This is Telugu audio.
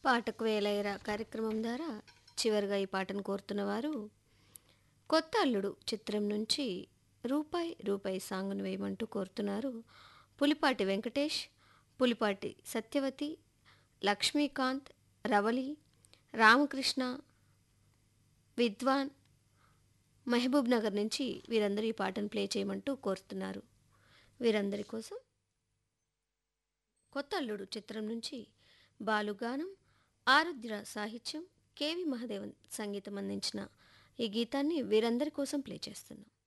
పాటకు వేలైరా కార్యక్రమం ద్వారా చివరిగా ఈ పాటను కోరుతున్న వారు కొత్త అల్లుడు చిత్రం నుంచి రూపాయి రూపాయి సాంగ్ను వేయమంటూ కోరుతున్నారు పులిపాటి వెంకటేష్ పులిపాటి సత్యవతి లక్ష్మీకాంత్ రవలి రామకృష్ణ విద్వాన్ మహబూబ్ నగర్ నుంచి వీరందరూ ఈ పాటను ప్లే చేయమంటూ కోరుతున్నారు వీరందరి కోసం కొత్త అల్లుడు చిత్రం నుంచి బాలుగానం ఆరుద్ర సాహిత్యం కేవి మహాదేవన్ సంగీతం అందించిన ఈ గీతాన్ని వీరందరి కోసం ప్లే చేస్తున్నాం